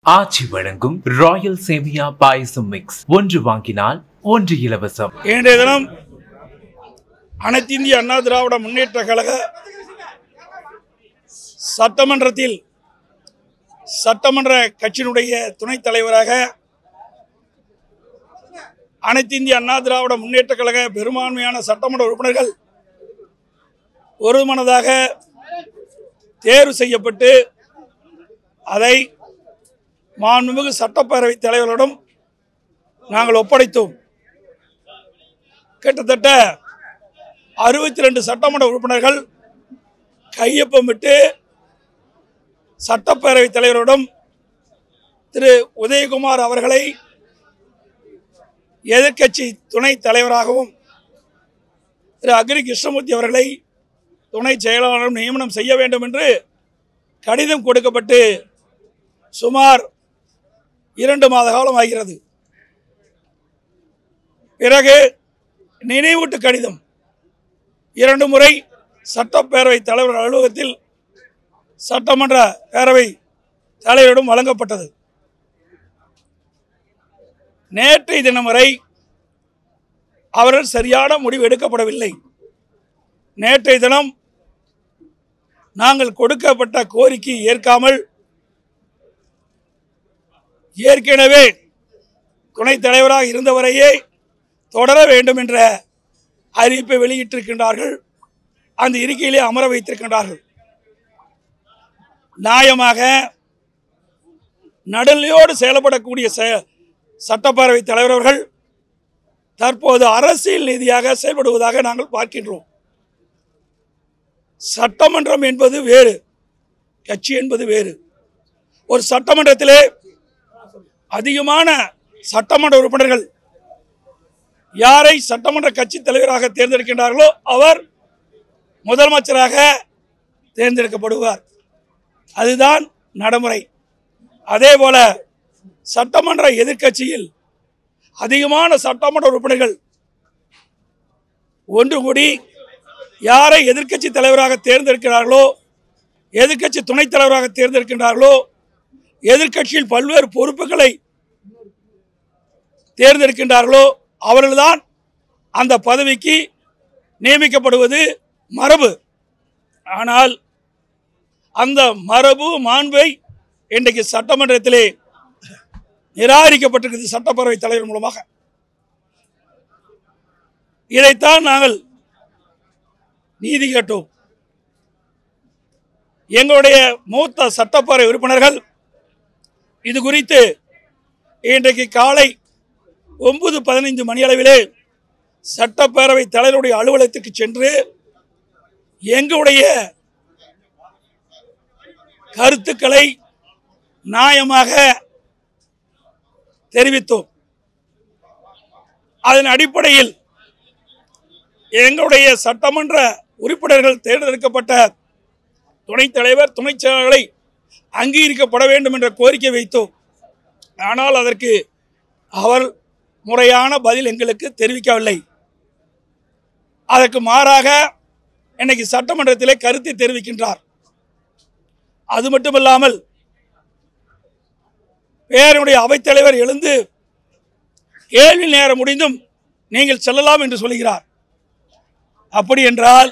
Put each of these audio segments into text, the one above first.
ஆச்சி வழங்கும் ராயல் சேமியா பாயசம் மிக்ஸ் ஒன்று வாங்கினால் ஒன்று இலவசம் இன்றைய தினம் அனைத்து இந்திய அண்ணா திராவிட முன்னேற்ற கழக சட்டமன்றத்தில் சட்டமன்ற கட்சியினுடைய துணைத் தலைவராக அனைத்து இந்திய அண்ணா திராவிட முன்னேற்ற கழக பெரும்பான்மையான சட்டமன்ற உறுப்பினர்கள் ஒருமனதாக தேர்வு செய்யப்பட்டு அதை மாண்புமிகு சட்டப்பேரவைத் தலைவர்களிடம் நாங்கள் ஒப்படைத்தோம் கிட்டத்தட்ட அறுபத்தி ரெண்டு சட்டமன்ற உறுப்பினர்கள் கையொப்பமிட்டு சட்டப்பேரவைத் தலைவரிடம் திரு உதயகுமார் அவர்களை எதிர்க்கட்சி துணைத் தலைவராகவும் திரு அக்ரி கிருஷ்ணமூர்த்தி அவர்களை துணை செயலாளரும் நியமனம் செய்ய வேண்டும் என்று கடிதம் கொடுக்கப்பட்டு சுமார் இரண்டு மாத காலம் ஆகிறது பிறகு நினைவூட்டு கடிதம் இரண்டு முறை சட்டப்பேரவை தலைவர் அலுவலகத்தில் சட்டமன்ற பேரவை தலைவரிடம் வழங்கப்பட்டது நேற்றைய தினம் வரை அவர்கள் சரியான முடிவு எடுக்கப்படவில்லை நேற்றைய தினம் நாங்கள் கொடுக்கப்பட்ட கோரிக்கை ஏற்காமல் ஏற்கனவே துணைத் தலைவராக இருந்தவரையே தொடர வேண்டும் என்ற அறிவிப்பை வெளியிட்டிருக்கின்றார்கள் அந்த இருக்கையிலே அமர வைத்திருக்கின்றார்கள் நியாயமாக நடுநிலையோடு செயல்படக்கூடிய செ- சட்டப்பேரவை தலைவர் அவர்கள் தற்போது அரசியல் ரீதியாக செயல்படுவதாக நாங்கள் பார்க்கின்றோம் சட்டமன்றம் என்பது வேறு கட்சி என்பது வேறு ஒரு சட்டமன்றத்திலே அதிகமான சட்டமன்ற உறுப்பினர்கள் யாரை சட்டமன்ற கட்சி தலைவராக தேர்ந்தெடுக்கின்றார்களோ அவர் முதலமைச்சராக தேர்ந்தெடுக்கப்படுவார் அதுதான் நடைமுறை அதே போல சட்டமன்ற எதிர்க்கட்சியில் அதிகமான சட்டமன்ற உறுப்பினர்கள் ஒன்று கூடி யாரை எதிர்க்கட்சி தலைவராக தேர்ந்தெடுக்கிறார்களோ எதிர்க்கட்சி துணைத் தலைவராக தேர்ந்தெடுக்கின்றார்களோ எதிர்க்கட்சியில் பல்வேறு பொறுப்புகளை தேர்ந்தெடுக்கின்றார்களோ அவர்கள்தான் அந்த பதவிக்கு நியமிக்கப்படுவது மரபு ஆனால் அந்த மரபு மாண்பை இன்றைக்கு சட்டமன்றத்திலே நிராகரிக்கப்பட்டிருக்கிறது சட்டப்பேரவை தலைவர் மூலமாக இதைத்தான் நாங்கள் நீதி கேட்டோம் எங்களுடைய மூத்த சட்டப்பேரவை உறுப்பினர்கள் இது குறித்து இன்றைக்கு காலை ஒன்பது பதினைந்து மணி அளவிலே சட்டப்பேரவை தலைவருடைய அலுவலகத்துக்கு சென்று எங்களுடைய கருத்துக்களை நியாயமாக தெரிவித்தோம் அதன் அடிப்படையில் எங்களுடைய சட்டமன்ற உறுப்பினர்கள் தேர்ந்தெடுக்கப்பட்ட துணைத் தலைவர் துணைச் செயலாளர்களை அங்கீகரிக்கப்பட வேண்டும் என்ற கோரிக்கை வைத்தோம் ஆனால் அதற்கு அவர் முறையான பதில் எங்களுக்கு தெரிவிக்கவில்லை அதற்கு மாறாக இன்னைக்கு சட்டமன்றத்திலே கருத்தை தெரிவிக்கின்றார் அது மட்டுமல்லாமல் பேரனுடைய அவைத்தலைவர் எழுந்து கேள்வி நேரம் முடிந்தும் நீங்கள் செல்லலாம் என்று சொல்கிறார் அப்படி என்றால்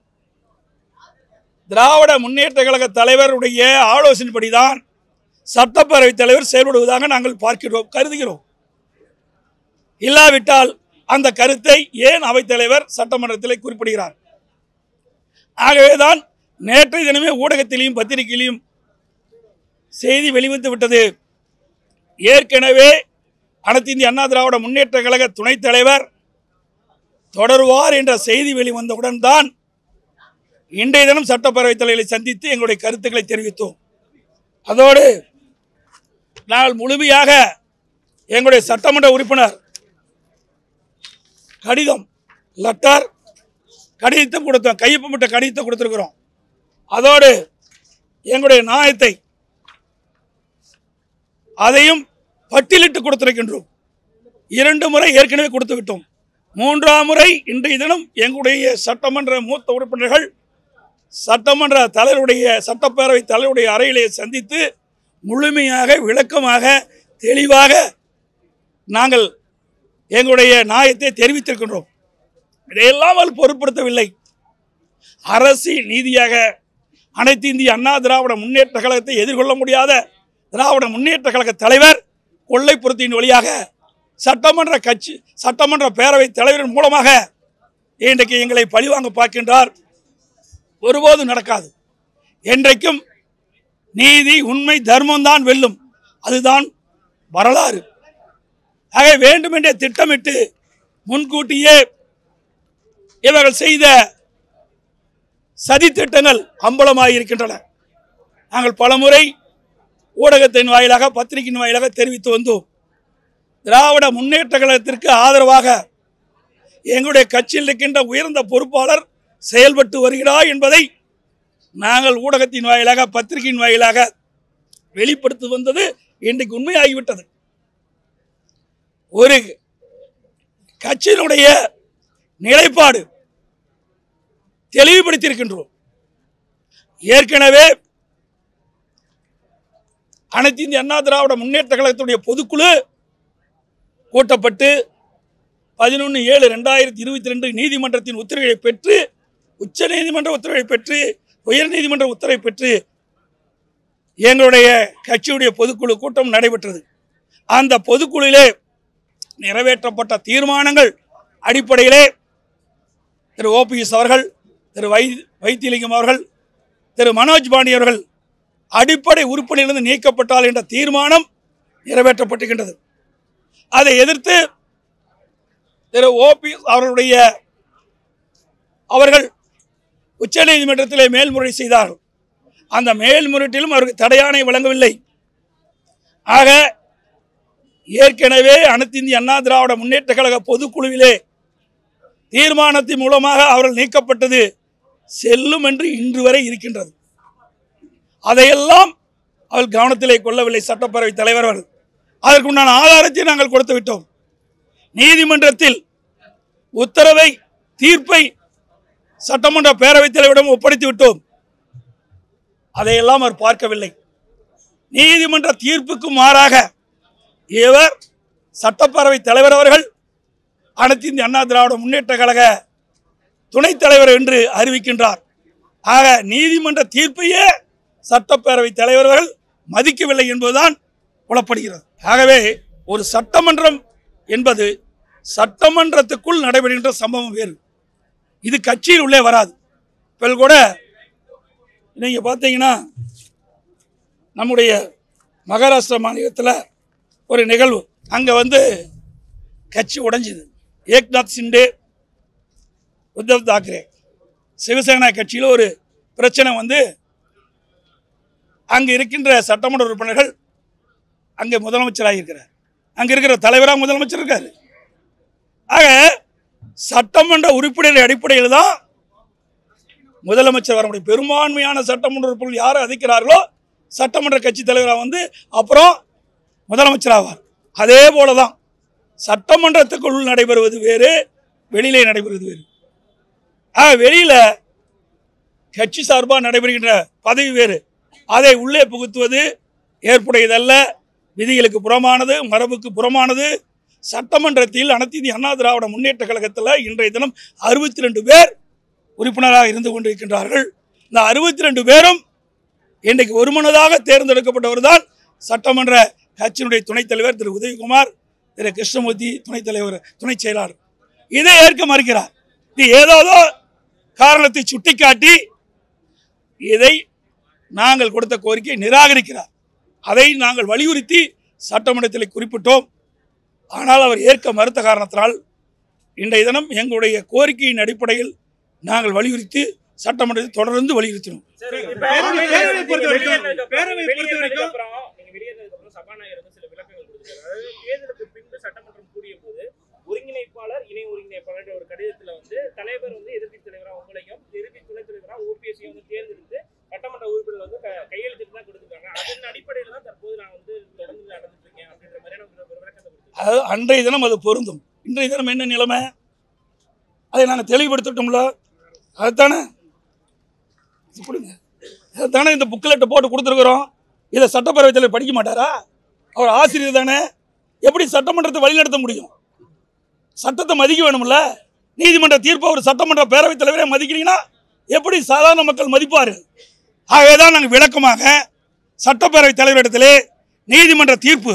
திராவிட முன்னேற்ற கழக தலைவருடைய ஆலோசனைப்படிதான் சட்டப்பேரவைத் தலைவர் செயல்படுவதாக நாங்கள் பார்க்கிறோம் கருதுகிறோம் இல்லாவிட்டால் அந்த கருத்தை ஏன் அவைத்தலைவர் சட்டமன்றத்திலே குறிப்பிடுகிறார் ஆகவேதான் நேற்றைய தினமே ஊடகத்திலையும் பத்திரிகையிலையும் செய்தி வெளிவந்து விட்டது ஏற்கனவே அனைத்து இந்திய அண்ணா திராவிட முன்னேற்ற கழக துணைத் தலைவர் தொடருவார் என்ற செய்தி வெளிவந்தவுடன் தான் இன்றைய தினம் சட்டப்பேரவைத் தலைவரை சந்தித்து எங்களுடைய கருத்துக்களை தெரிவித்தோம் அதோடு நாங்கள் முழுமையாக எங்களுடைய சட்டமன்ற உறுப்பினர் கடிதம் லெட்டர் கடிதத்தை கொடுத்தோம் கையொப்பமிட்ட கடிதத்தை கொடுத்துருக்குறோம் அதோடு எங்களுடைய நியாயத்தை அதையும் பட்டியலிட்டு கொடுத்திருக்கின்றோம் இரண்டு முறை ஏற்கனவே கொடுத்து விட்டோம் மூன்றாம் முறை இன்றைய தினம் எங்களுடைய சட்டமன்ற மூத்த உறுப்பினர்கள் சட்டமன்ற தலைவருடைய சட்டப்பேரவை தலைவருடைய அறையிலே சந்தித்து முழுமையாக விளக்கமாக தெளிவாக நாங்கள் எங்களுடைய நியாயத்தை தெரிவித்திருக்கின்றோம் இதையெல்லாம் அவர் பொருட்படுத்தவில்லை அரசியல் நீதியாக அனைத்து இந்திய அண்ணா திராவிட முன்னேற்ற கழகத்தை எதிர்கொள்ள முடியாத திராவிட முன்னேற்ற கழக தலைவர் கொள்ளைப்புறத்தின் வழியாக சட்டமன்ற கட்சி சட்டமன்ற பேரவை தலைவரின் மூலமாக இன்றைக்கு எங்களை பழிவாங்க பார்க்கின்றார் ஒருபோதும் நடக்காது என்றைக்கும் நீதி உண்மை தர்மம் தான் வெல்லும் அதுதான் வரலாறு ஆக வேண்டுமென்றே திட்டமிட்டு முன்கூட்டியே இவர்கள் செய்த சதி திட்டங்கள் அம்பலமாக இருக்கின்றன நாங்கள் பலமுறை ஊடகத்தின் வாயிலாக பத்திரிகையின் வாயிலாக தெரிவித்து வந்தோம் திராவிட முன்னேற்ற கழகத்திற்கு ஆதரவாக எங்களுடைய கட்சியில் இருக்கின்ற உயர்ந்த பொறுப்பாளர் செயல்பட்டு வருகிறார் என்பதை நாங்கள் ஊடகத்தின் வாயிலாக பத்திரிகையின் வாயிலாக வெளிப்படுத்தி வந்தது இன்றைக்கு உண்மையாகிவிட்டது ஒரு கட்சியினுடைய நிலைப்பாடு தெளிவுபடுத்தியிருக்கின்றோம் ஏற்கனவே அனைத்து இந்திய அண்ணா திராவிட முன்னேற்ற கழகத்துடைய பொதுக்குழு கூட்டப்பட்டு பதினொன்று ஏழு ரெண்டாயிரத்தி இருபத்தி ரெண்டு நீதிமன்றத்தின் உத்தரவை பெற்று உச்ச நீதிமன்ற உத்தரவை பெற்று உயர் நீதிமன்ற உத்தரவை பெற்று எங்களுடைய கட்சியுடைய பொதுக்குழு கூட்டம் நடைபெற்றது அந்த பொதுக்குழுவிலே நிறைவேற்றப்பட்ட தீர்மானங்கள் அடிப்படையிலே திரு ஓபிஎஸ் அவர்கள் திரு வை வைத்தியலிங்கம் அவர்கள் திரு மனோஜ் பாண்டி அவர்கள் அடிப்படை உறுப்பினரிலிருந்து நீக்கப்பட்டால் என்ற தீர்மானம் நிறைவேற்றப்பட்டிருக்கின்றது அதை எதிர்த்து திரு ஓபிஎஸ் அவர்களுடைய அவர்கள் உச்சநீதிமன்றத்திலே மேல்முறை செய்தார்கள் அந்த மேல்முறையீட்டிலும் அவருக்கு தடையாணை வழங்கவில்லை ஆக ஏற்கனவே அனைத்து இந்திய அண்ணா திராவிட முன்னேற்ற கழக பொதுக்குழுவிலே தீர்மானத்தின் மூலமாக அவர்கள் நீக்கப்பட்டது செல்லும் என்று இன்று வரை இருக்கின்றது அதையெல்லாம் அவள் கவனத்திலே கொள்ளவில்லை சட்டப்பேரவை தலைவர் அவர்கள் அதற்குண்டான ஆதாரத்தை நாங்கள் கொடுத்து விட்டோம் நீதிமன்றத்தில் உத்தரவை தீர்ப்பை சட்டமன்ற பேரவைத் தலைவரிடம் ஒப்படைத்து விட்டோம் அதையெல்லாம் அவர் பார்க்கவில்லை நீதிமன்ற தீர்ப்புக்கு மாறாக இவர் சட்டப்பேரவை தலைவர் அவர்கள் அனைத்து இந்திய அண்ணா திராவிட முன்னேற்ற கழக துணைத் தலைவர் என்று அறிவிக்கின்றார் ஆக நீதிமன்ற தீர்ப்பையே சட்டப்பேரவை தலைவர்கள் மதிக்கவில்லை என்பதுதான் புலப்படுகிறது ஆகவே ஒரு சட்டமன்றம் என்பது சட்டமன்றத்துக்குள் நடைபெறுகின்ற சம்பவம் வேறு இது கட்சியில் உள்ளே வராது இப்போ கூட நீங்கள் பார்த்தீங்கன்னா நம்முடைய மகாராஷ்டிரா மாநிலத்தில் ஒரு நிகழ்வு அங்கே வந்து கட்சி உடைஞ்சுது ஏக்நாத் சிண்டே உத்தவ் தாக்கரே சிவசேனா கட்சியில் ஒரு பிரச்சனை வந்து அங்கே இருக்கின்ற சட்டமன்ற உறுப்பினர்கள் அங்கே முதலமைச்சராக இருக்கிறார் அங்கே இருக்கிற தலைவராக முதலமைச்சர் இருக்காரு ஆக சட்டமன்ற உறுப்பினர் அடிப்படையில் தான் முதலமைச்சர் வர முடியும் பெரும்பான்மையான சட்டமன்ற உறுப்பினர்கள் யார் அதிக்கிறார்களோ சட்டமன்ற கட்சி தலைவராக வந்து அப்புறம் முதலமைச்சர் ஆவார் அதே போல தான் சட்டமன்றத்துக்குள் நடைபெறுவது வேறு வெளியிலே நடைபெறுவது வேறு ஆக வெளியில் கட்சி சார்பாக நடைபெறுகின்ற பதவி வேறு அதை உள்ளே புகுத்துவது ஏற்புடையதல்ல விதிகளுக்கு புறமானது மரபுக்கு புறமானது சட்டமன்றத்தில் அனைத்து இந்திய அண்ணா திராவிட முன்னேற்ற கழகத்தில் இன்றைய தினம் அறுபத்தி ரெண்டு பேர் உறுப்பினராக இருந்து கொண்டிருக்கின்றார்கள் இந்த அறுபத்தி ரெண்டு பேரும் இன்றைக்கு ஒருமனதாக தேர்ந்தெடுக்கப்பட்டவர் தான் சட்டமன்ற கட்சியினுடைய துணைத் தலைவர் திரு உதயகுமார் திரு கிருஷ்ணமூர்த்தி துணைத் தலைவர் துணை செயலாளர் இதை ஏற்க மறுக்கிறார் இது ஏதோதோ காரணத்தை சுட்டிக்காட்டி இதை நாங்கள் கொடுத்த கோரிக்கையை நிராகரிக்கிறார் அதை நாங்கள் வலியுறுத்தி சட்டமன்றத்தில் குறிப்பிட்டோம் ஆனால் அவர் ஏற்க மறுத்த காரணத்தினால் இன்றைய தினம் எங்களுடைய கோரிக்கையின் அடிப்படையில் நாங்கள் வலியுறுத்தி சட்டமன்றத்தில் தொடர்ந்து வலியுறுத்தினோம் பேரவை பேரவை பொறுத்த வரைக்கும் பேரவை பொறுத்த வெளியேறினதுக்கு வரைக்கும் அப்புறம் நீங்க வெளியேறினதுக்கு அப்புறம் சபாநாயகர் வந்து சில விளக்கங்கள் கொடுத்திருக்காரு அதாவது தேர்தலுக்கு பின்பு சட்டமன்றம் கூடிய போது ஒருங்கிணைப்பாளர் இணை ஒருங்கிணைப்பாளர் ஒரு கடிதத்துல வந்து தலைவர் வந்து எதிர்க்கட்சி தலைவரா உங்களையும் இறுதி துணைத் தலைவரா ஓபிஎஸ்சியும் வந்து தேர்ந்தெடுத்து சட்டமன்ற உறுப்பினர் வந்து க- கையெழுத்திட்டு தான் கொடுத்துருக்காங்க அதன் அடிப்படையில தான் தற்போது நான் வந்து தொடர்ந்து நடந்துட்டு இருக்கேன் அப்படின்ற மாதிரியான ஒரு ஒரு விளக்கத்தை கொடுத்திருக்காரு அது அன்றைய தினம் அது பொருந்தும் இன்றைய தினம் என்ன நிலைமை அதை நாங்கள் தெளிவுபடுத்திட்டோம்ல அதுதானே இது கொடுங்க அதுதானே இந்த புக்லெட்டை போட்டு கொடுத்துருக்குறோம் இதை சட்டப்பேரவைத் தலைவர் படிக்க மாட்டாரா அவர் ஆசிரியர் தானே எப்படி சட்டமன்றத்தை வழிநடத்த முடியும் சட்டத்தை மதிக்க வேணும்ல நீதிமன்ற தீர்ப்பை ஒரு சட்டமன்ற பேரவைத் தலைவரே மதிக்கிறீங்கன்னா எப்படி சாதாரண மக்கள் மதிப்பாரு ஆகவே தான் நாங்கள் விளக்கமாக சட்டப்பேரவைத் தலைவரிடத்திலே நீதிமன்ற தீர்ப்பு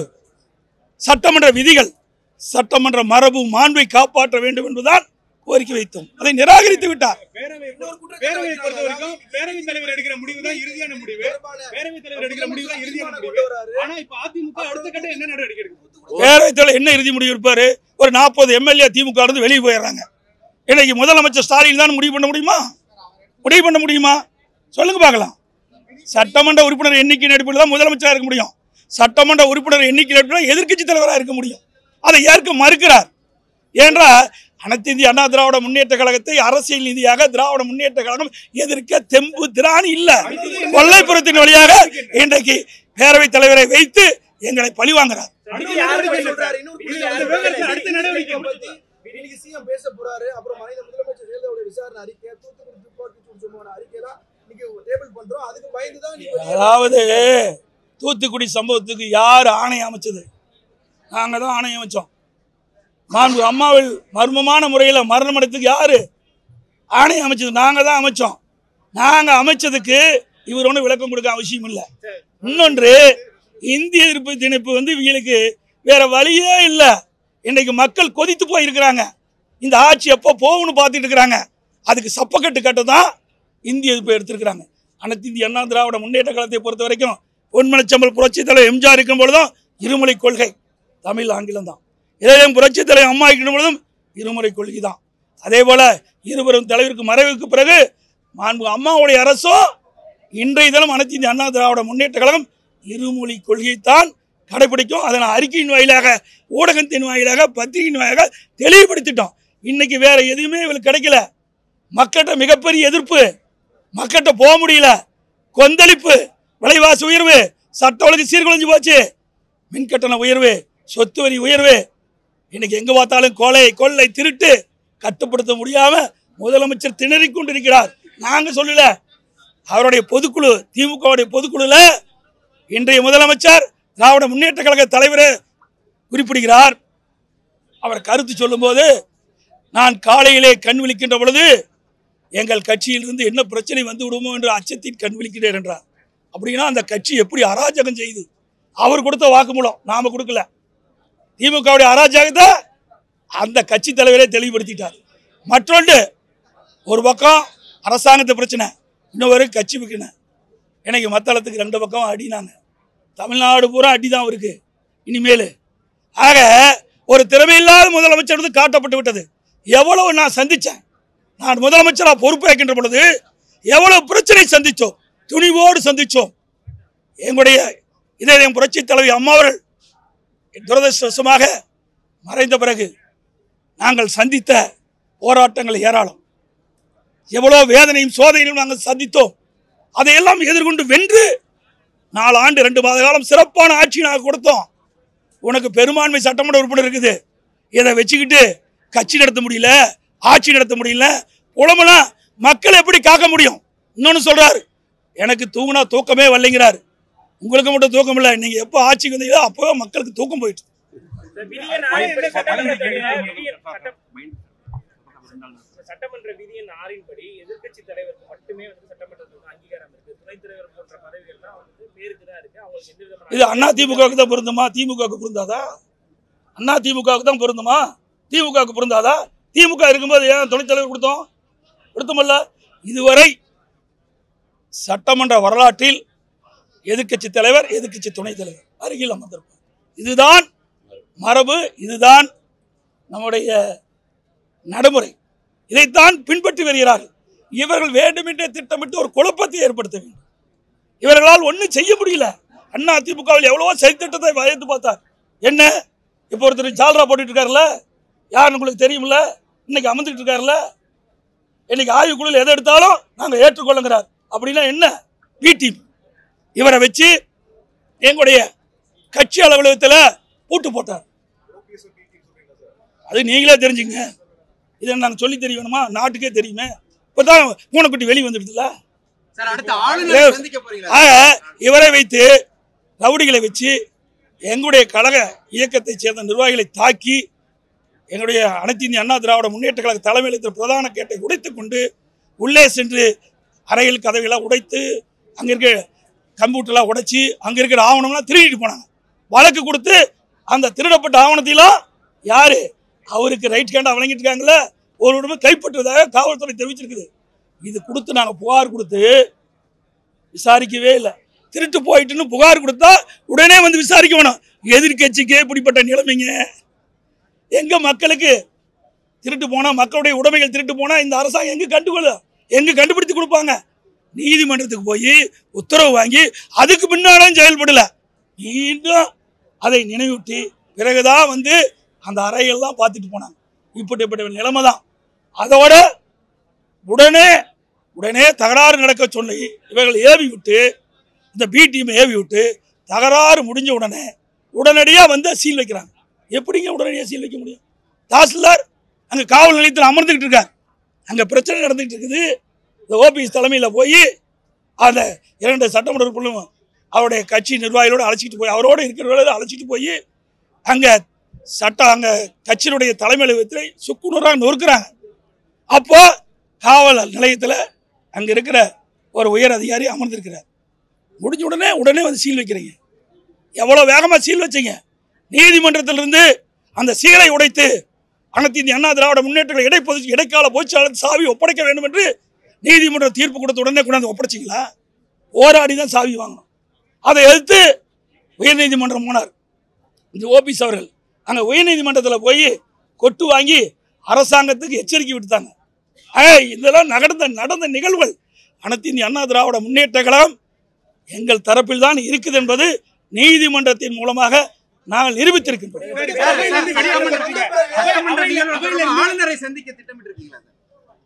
சட்டமன்ற விதிகள் சட்டமன்ற மரபு மாண்பை காப்பாற்ற வேண்டும் என்பதுதான் கோரிக்கை வைத்தோம் அதை நிராகரித்து விட்டார் பேரவை பேரவை பொறுத்த வரைக்கும் பேரவைத் தலைவர் எடுக்கிற முடிவு தான் இறுதியான முடிவு பேரவைத் தலைவர் எடுக்கிற முடிவு தான் இறுதியான முடிவு ஆனா இப்ப அதிமுக அடுத்த கட்டம் என்ன நடவடிக்கை எடுக்கும் பேரவைத் தலைவர் என்ன இறுதி முடிவு இருப்பாரு ஒரு நாற்பது எம்எல்ஏ திமுக இருந்து வெளியே போயிடுறாங்க இன்னைக்கு முதலமைச்சர் ஸ்டாலின் தான் முடிவு பண்ண முடியுமா முடிவு பண்ண முடியுமா சொல்லுங்க பார்க்கலாம் சட்டமன்ற உறுப்பினர் எண்ணிக்கை அடிப்படையில் தான் முதலமைச்சராக இருக்க முடியும் சட்டமன்ற உறுப்பினர் எண்ணிக்கை அடிப்படையில் எதிர்க்கட்சி தலைவராக இருக்க முடியும் அதை ஏற்க மறுக்கிறார் ஏனென்றால் அனைத்து இந்திய அண்ணா திராவிட முன்னேற்ற கழகத்தை அரசியல் ரீதியாக திராவிட முன்னேற்ற கழகம் எதிர்க்க தெம்பு திராணி இல்ல கொல்லைப்புறத்தின் வழியாக இன்றைக்கு பேரவைத் தலைவரை வைத்து எங்களை பழிவாங்குறார் அடுத்த நடவடிக்கை என்ன சார்? இது அந்த விவகாரத்துல அடுத்த நடவடிக்கை என்ன? இன்னைக்கு சிஎம் பேச போறாரு அப்புறம் மனித முதலமைச்சர் ஜெயலலிதாவுடைய விசாரணை அறிக்கை தூத்துக்குடி துப்பாக்கி சூடு சம்பவமான அறிக்கையெல்லாம் இன்னைக்கு டேபிள் பண்றோம் அதுக்கு பயந்து தான் நீங்க அதாவது தூத்துக்குடி சம்பவத்துக்கு யார் ஆணை அமைச்சது நாங்கள் தான் ஆணை அமைச்சோம் மாண்பு அம்மாவில் மர்மமான முறையில் மரணமடைத்துக்கு யாரு ஆணை அமைச்சது நாங்கள் தான் அமைச்சோம் நாங்கள் அமைச்சதுக்கு இவர் ஒன்றும் விளக்கம் கொடுக்க அவசியம் இல்லை இன்னொன்று இந்திய எதிர்ப்பு திணிப்பு வந்து இவங்களுக்கு வேற வழியே இல்லை இன்னைக்கு மக்கள் கொதித்து போயிருக்கிறாங்க இந்த ஆட்சி எப்போ போகும்னு பார்த்துட்டு இருக்கிறாங்க அதுக்கு சப்பக்கட்டு கட்ட தான் இந்திய எதிர்ப்பு எடுத்திருக்கிறாங்க அனைத்து இந்திய அண்ணா திராவிட முன்னேற்ற கழகத்தை பொறுத்த வரைக்கும் பொன்மனச்சம்பல் புரட்சி தலைவர் எம்ஜிஆர் இருக்கும் பொழுதும் இருமொழி கொள்கை தமிழ் ஆங்கிலம் தான் இதையும் புரட்சி தலைவர் அம்மா இருக்கும் பொழுதும் இருமுறை கொள்கை தான் அதே போல இருவரும் தலைவருக்கு மறைவுக்கு பிறகு மாண்பு அம்மாவுடைய அரசும் இன்றைய தினம் அனைத்து இந்திய அண்ணா திராவிட முன்னேற்ற கழகம் இருமொழி கொள்கையைத்தான் கடைபிடிக்கும் அதை நான் அறிக்கையின் வாயிலாக ஊடகத்தின் வாயிலாக பத்திரிகையின் வாயிலாக தெளிவுபடுத்திட்டோம் இன்னைக்கு வேற எதுவுமே இவங்களுக்கு கிடைக்கல மக்கள்கிட்ட மிகப்பெரிய எதிர்ப்பு மக்கள்கிட்ட போக முடியல கொந்தளிப்பு விலைவாசி உயர்வு சட்ட ஒழுங்கு சீர்குலைஞ்சு போச்சு மின் கட்டண உயர்வு சொத்து வரி உயர்வு இன்னைக்கு எங்க பார்த்தாலும் கொலை கொள்ளை திருட்டு கட்டுப்படுத்த முடியாம முதலமைச்சர் திணறிக் கொண்டிருக்கிறார் நாங்க சொல்லல அவருடைய பொதுக்குழு திமுகவுடைய பொதுக்குழுல இன்றைய முதலமைச்சர் திராவிட முன்னேற்ற கழக தலைவர் குறிப்பிடுகிறார் அவர் கருத்து சொல்லும்போது நான் காலையிலே கண் விழிக்கின்ற பொழுது எங்கள் கட்சியிலிருந்து என்ன பிரச்சனை வந்து விடுமோ என்ற அச்சத்தில் கண் விழிக்கிறேன் என்றார் அப்படின்னா அந்த கட்சி எப்படி அராஜகம் செய்யுது அவர் கொடுத்த வாக்குமூலம் நாம கொடுக்கல திமுகவுடைய அராஜகத்தை அந்த கட்சி தலைவரே தெளிவுபடுத்திட்டார் மற்றொன்று ஒரு பக்கம் அரசாங்கத்து பிரச்சனை இன்னொரு கட்சி பிரச்சனை எனக்கு மத்தளத்துக்கு ரெண்டு பக்கம் அடினாங்க தமிழ்நாடு பூரா அடி தான் இருக்கு இனிமேல் ஆக ஒரு திறமையில்லாத முதலமைச்சர் வந்து காட்டப்பட்டு விட்டது எவ்வளவு நான் சந்திச்சேன் நான் முதலமைச்சராக பொறுப்பேற்கின்ற பொழுது எவ்வளவு பிரச்சனை சந்திச்சோம் துணிவோடு சந்திச்சோம் எங்களுடைய இதயம் புரட்சி தலைவி அம்மாவர்கள் துரதிருஷ்டவசமாக மறைந்த பிறகு நாங்கள் சந்தித்த போராட்டங்கள் ஏராளம் எவ்வளோ வேதனையும் சோதனையும் நாங்கள் சந்தித்தோம் அதையெல்லாம் எதிர்கொண்டு வென்று நாலு ஆண்டு ரெண்டு மாத காலம் சிறப்பான ஆட்சி நாங்கள் கொடுத்தோம் உனக்கு பெரும்பான்மை சட்டமன்ற உறுப்பினர் இருக்குது இதை வச்சுக்கிட்டு கட்சி நடத்த முடியல ஆட்சி நடத்த முடியல உடம்புனா மக்கள் எப்படி காக்க முடியும் இன்னொன்று சொல்றாரு எனக்கு தூங்குனா தூக்கமே வரலைங்கிறாரு உங்களுக்கு மட்டும் தூக்கம் இல்லை நீங்க எப்போ ஆட்சிக்கு வந்தீங்களோ அப்போ மக்களுக்கு தூக்கம் போயிட்டு இந்த விதியின் ஆறின்படி சட்டமன்றத்துடைய விதியின் சட்டம் சட்டமன்ற விதியின் ஆறின்படி எதிர்க்கட்சி தலைவருக்கு மட்டுமே வந்து சட்டமன்றத்தில் வந்து அங்கீகாரம் இருக்கு துணைத் தலைவர் போன்ற பதவிகள்லாம் வந்து பேருக்கு தான் இருக்கு அவங்களுக்கு எந்த விதமான இது அண்ணா திமுகவுக்கு தான் பொருந்துமா திமுகவுக்கு பொருந்தாதா அண்ணா திமுகவுக்கு தான் பொருந்துமா திமுகவுக்கு பொருந்தாதா திமுக இருக்கும்போது ஏன் துணைத் தலைவர் கொடுத்தோம் கொடுத்தோமல்ல இதுவரை சட்டமன்ற வரலாற்றில் எதிர்க்கட்சி தலைவர் எதிர்க்கட்சி துணைத் தலைவர் அருகில் அமர்ந்திருப்பார் இதுதான் மரபு இதுதான் நம்முடைய நடைமுறை இதைத்தான் பின்பற்றி வருகிறார்கள் இவர்கள் வேண்டுமென்றே திட்டமிட்டு ஒரு குழப்பத்தை ஏற்படுத்த வேண்டும் இவர்களால் ஒன்றும் செய்ய முடியல அண்ணா திமுகவில் எவ்வளவோ செயல்திட்டத்தை வயந்து பார்த்தார் என்ன இப்போ ஒருத்தர் ஜால்ரா போட்டுட்டு இருக்காருல்ல யாருன்னு உங்களுக்கு தெரியுமில்ல இன்னைக்கு அமர்ந்துட்டு இருக்காருல்ல இன்னைக்கு ஆய்வுக்குழுவில் எதை எடுத்தாலும் நாங்கள் ஏற்றுக்கொள்ளுங்கிறார் அப்படின்னா என்ன பி டீம் இவரை வச்சு எங்களுடைய கட்சி அலுவலகத்தில் பூட்டு போட்டார் அது நீங்களே தெரிஞ்சுங்க இதை நாங்கள் சொல்லி தெரியணுமா நாட்டுக்கே தெரியுமே இப்போ தான் பூனைக்குட்டி வெளியே வந்துடுதுல்ல சார் அடுத்த ஆளுநரை சந்திக்க போறீங்களா ஆக இவரை வைத்து ரவுடிகளை வச்சு எங்களுடைய கழக இயக்கத்தைச் சேர்ந்த நிர்வாகிகளை தாக்கி எங்களுடைய அனைத்து இந்திய அண்ணா திராவிட முன்னேற்ற கழக தலைமையில் பிரதான கேட்டை உடைத்துக் கொண்டு உள்ளே சென்று அறையில் கதவையெல்லாம் உடைத்து அங்கே இருக்க கம்ப்யூட்டர்லாம் உடைச்சி அங்கே இருக்கிற ஆவணம்லாம் திருடிட்டு போனாங்க வழக்கு கொடுத்து அந்த திருடப்பட்ட ஆவணத்தையெல்லாம் யாரு அவருக்கு ரைட் ஹேண்டா வழங்கிட்டு இருக்காங்களே ஒரு உடம்பு கைப்பற்றுவதாக காவல்துறை தெரிவிச்சிருக்குது இது கொடுத்து நாங்கள் புகார் கொடுத்து விசாரிக்கவே இல்லை திருட்டு போயிட்டுன்னு புகார் கொடுத்தா உடனே வந்து விசாரிக்க வேணும் எதிர்க்கட்சிக்கே இப்படிப்பட்ட நிலைமைங்க எங்க மக்களுக்கு திருட்டு போனா மக்களுடைய உடைமைகள் திருட்டு போனா இந்த அரசாங்கம் எங்க கண்டுகொள்ளும் எங்க கண்டுபிடித்து கொடுப்பாங்க நீதிமன்றத்துக்கு போய் உத்தரவு வாங்கி அதுக்கு பின்னாலும் செயல்படல மீண்டும் அதை நினைவூட்டி பிறகுதான் வந்து அந்த அறையெல்லாம் பார்த்துட்டு போனாங்க இப்படிப்பட்ட நிலைமை தான் அதோட உடனே உடனே தகராறு நடக்க சொல்லி இவர்கள் ஏவி விட்டு இந்த பி டீம் ஏவி விட்டு தகராறு முடிஞ்ச உடனே உடனடியாக வந்து சீல் வைக்கிறாங்க எப்படிங்க உடனடியாக சீல் வைக்க முடியும் தாசில்தார் அங்கே காவல் நிலையத்தில் அமர்ந்துக்கிட்டு இருக்கார் அங்கே பிரச்சனை நடந்துக்கிட்டு இருக்குது இந்த ஓபிஎஸ் தலைமையில் போய் அந்த இரண்டு சட்டமன்ற உறுப்பினரும் அவருடைய கட்சி நிர்வாகிகளோடு அழைச்சிட்டு போய் அவரோடு இருக்கிறவர்களோட அழைச்சிட்டு போய் அங்கே சட்டம் அங்கே கட்சியினுடைய தலைமை அலுவலகத்தில் சுக்குநூறாக நொறுக்குறாங்க அப்போ காவல் நிலையத்தில் அங்கே இருக்கிற ஒரு உயர் அதிகாரி அமர்ந்திருக்கிறார் முடிஞ்ச உடனே உடனே வந்து சீல் வைக்கிறீங்க எவ்வளோ வேகமாக சீல் வச்சீங்க நீதிமன்றத்திலிருந்து அந்த சீலை உடைத்து அனைத்து இந்திய அண்ணா திராவிட முன்னேற்ற இடைப்பொது இடைக்கால பொதுச்சாளர் சாவி ஒப்படைக்க வேண்டும் என்று நீதிமன்றம் தீர்ப்பு கொடுத்த உடனே கொண்டாந்து ஒப்படைச்சிங்களா போராடி தான் சாவி வாங்கணும் அதை எதிர்த்து உயர்நீதிமன்றம் போனார் இந்த ஓபிஎஸ் அவர்கள் அங்கே உயர்நீதிமன்றத்தில் போய் கொட்டு வாங்கி அரசாங்கத்துக்கு எச்சரிக்கை விடுத்தாங்க ஏய், இதெல்லாம் நடந்த நடந்த நிகழ்வுகள் அனைத்து இந்திய அண்ணா திராவிட முன்னேற்ற கழகம் எங்கள் தரப்பில் தான் இருக்குது என்பது நீதிமன்றத்தின் மூலமாக நாங்கள் நிரூபித்திருக்கின்றோம் அவையிலிருந்து வெளியாகாம இருக்கீங்க. அவையிலிருந்து- அவையிலிருந்து- ஆளுநரை சந்திக்க திட்டமிட்டிருக்கீங்களா சார்?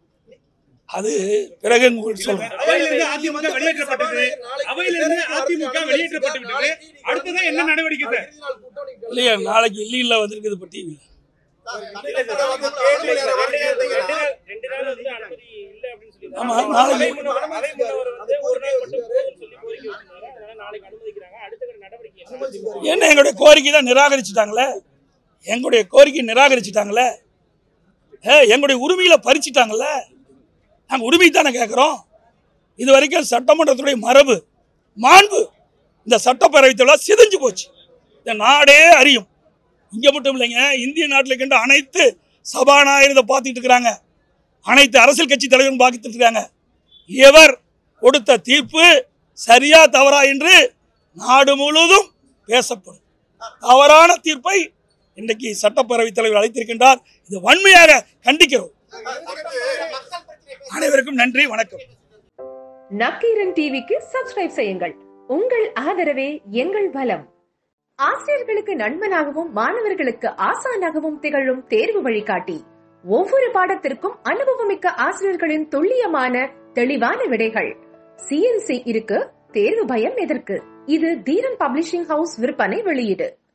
அது பிறகு உங்களுக்கு சொல்றேன் அவையிலிருந்து அதிமுக வெளியேற்றப்பட்டது அவையிலிருந்து அதிமுக வெளியேற்றப்பட்டு விட்டது அடுத்ததான் என்ன நடவடிக்கை சார் இல்லையா நாளைக்கு இல்லையில் வந்திருக்குது பற்றி கேள்வி நேரம் ரெண்டு வரைக்கும் நாள் ரெண்டு நாள் வந்து அனுமதி இல்ல அப்படின்னு சொல்லியிருந்தாங்க. ஆமா, நாளைக்கு- அவை முன்னவர் அவை முன்னவர் வந்து ஒரு நாள் மட்டும் போதும்னு சொல்லி கோரிக்கை வச்சிருந்தாங்க. அதனால நாளைக்கு அனுமதிக்கிறாங்க. அடுத்த கட்ட நடவடிக்கை என்ன? என்ன எங்களுடைய கோரிக்கை தான் நிராகரிச்சுட்டாங்களே எங்களுடைய கோரிக்கை நிராகரிச்சுட்டாங்களே ஏ எங்களுடைய உரிமையில பறிச்சிட்டாங்கல்ல நாங்கள் உரிமை தானே கேட்குறோம் இது வரைக்கும் சட்டமன்றத்துடைய மரபு மாண்பு இந்த சட்டப்பேரவைத்தெல்லாம் சிதைஞ்சு போச்சு இந்த நாடே அறியும் இங்கே மட்டும் இல்லைங்க இந்திய நாட்டில் இருக்கின்ற அனைத்து சபாநாயகர் இதை பார்த்துக்கிட்டு இருக்கிறாங்க அனைத்து அரசியல் கட்சி தலைவரும் பார்த்துட்டு இருக்காங்க இவர் கொடுத்த தீர்ப்பு சரியா தவறா என்று நாடு முழுவதும் பேசப்படும் தவறான தீர்ப்பை இன்றைக்கு சட்டப்பேரவைத் தலைவர் அழைத்திருக்கின்றார் இது வன்மையாக கண்டிக்கிறோம் அனைவருக்கும் நன்றி வணக்கம் நக்கீரன் டிவிக்கு சப்ஸ்கிரைப் செய்யுங்கள் உங்கள் ஆதரவே எங்கள் பலம் ஆசிரியர்களுக்கு நண்பனாகவும் மாணவர்களுக்கு ஆசானாகவும் திகழும் தேர்வு வழிகாட்டி ஒவ்வொரு பாடத்திற்கும் அனுபவமிக்க ஆசிரியர்களின் துல்லியமான தெளிவான விடைகள் சிஎன்சி இருக்கு தேர்வு பயம் எதற்கு இது தீரன் பப்ளிஷிங் ஹவுஸ் விற்பனை வெளியீடு